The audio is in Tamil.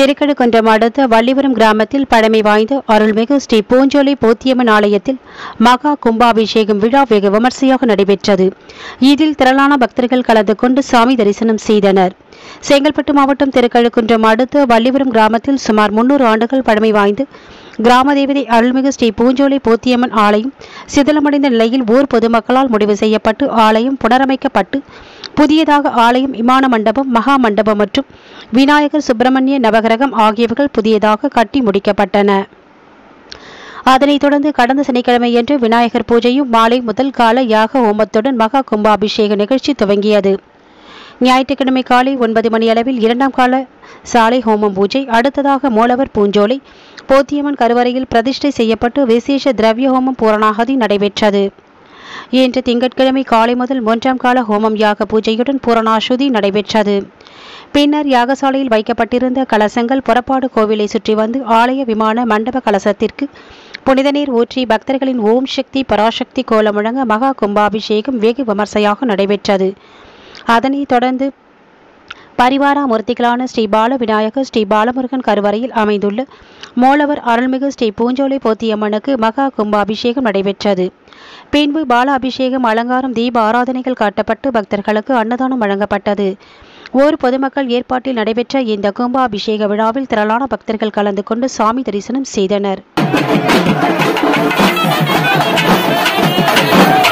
திருக்கழுக்குன்றம் அடுத்த வள்ளிபுரம் கிராமத்தில் பழமை வாய்ந்த அருள்மிகு ஸ்ரீ பூஞ்சோலை போத்தியம்மன் ஆலயத்தில் மகா கும்பாபிஷேகம் விழா வெகு விமர்சையாக நடைபெற்றது இதில் திரளான பக்தர்கள் கலந்து கொண்டு சாமி தரிசனம் செய்தனர் செங்கல்பட்டு மாவட்டம் திருக்கழுக்குன்றம் அடுத்த வள்ளிபுரம் கிராமத்தில் சுமார் முன்னூறு ஆண்டுகள் பழமை வாய்ந்து கிராம தேவதை அருள்மிகு ஸ்ரீ பூஞ்சோலை போத்தியம்மன் ஆலயம் சிதிலமடைந்த நிலையில் ஊர் பொதுமக்களால் முடிவு செய்யப்பட்டு ஆலயம் புனரமைக்கப்பட்டு புதியதாக ஆலயம் விமான மண்டபம் மகா மண்டபம் மற்றும் விநாயகர் சுப்பிரமணிய நவகிரகம் ஆகியவைகள் புதியதாக கட்டி முடிக்கப்பட்டன அதனைத் தொடர்ந்து கடந்த சனிக்கிழமையன்று விநாயகர் பூஜையும் மாலை முதல் கால யாக ஹோமத்துடன் மகா கும்பாபிஷேக நிகழ்ச்சி துவங்கியது ஞாயிற்றுக்கிழமை காலை ஒன்பது மணி அளவில் இரண்டாம் கால சாலை ஹோமம் பூஜை அடுத்ததாக மூலவர் பூஞ்சோலை போத்தியம்மன் கருவறையில் பிரதிஷ்டை செய்யப்பட்டு விசேஷ திரவிய ஹோமம் பூரணாகதி நடைபெற்றது இன்று திங்கட்கிழமை காலை முதல் மூன்றாம் கால ஹோமம் யாக பூஜையுடன் பூரணாசுதி நடைபெற்றது பின்னர் யாகசாலையில் வைக்கப்பட்டிருந்த கலசங்கள் புறப்பாடு கோவிலை சுற்றி வந்து ஆலய விமான மண்டப கலசத்திற்கு புனித நீர் ஊற்றி பக்தர்களின் ஓம் சக்தி பராசக்தி கோலம் முழங்க மகா கும்பாபிஷேகம் வெகு விமர்சையாக நடைபெற்றது அதனைத் தொடர்ந்து பரிவாரா மூர்த்திகளான ஸ்ரீ பால விநாயகர் ஸ்ரீ பாலமுருகன் கருவறையில் அமைந்துள்ள மூலவர் அருள்மிகு ஸ்ரீ பூஞ்சோலை போத்தியம்மனுக்கு மகா கும்பாபிஷேகம் நடைபெற்றது பின்பு பால அபிஷேகம் அலங்காரம் தீப ஆராதனைகள் காட்டப்பட்டு பக்தர்களுக்கு அன்னதானம் வழங்கப்பட்டது ஊர் பொதுமக்கள் ஏற்பாட்டில் நடைபெற்ற இந்த கும்பாபிஷேக விழாவில் திரளான பக்தர்கள் கலந்து கொண்டு சாமி தரிசனம் செய்தனர்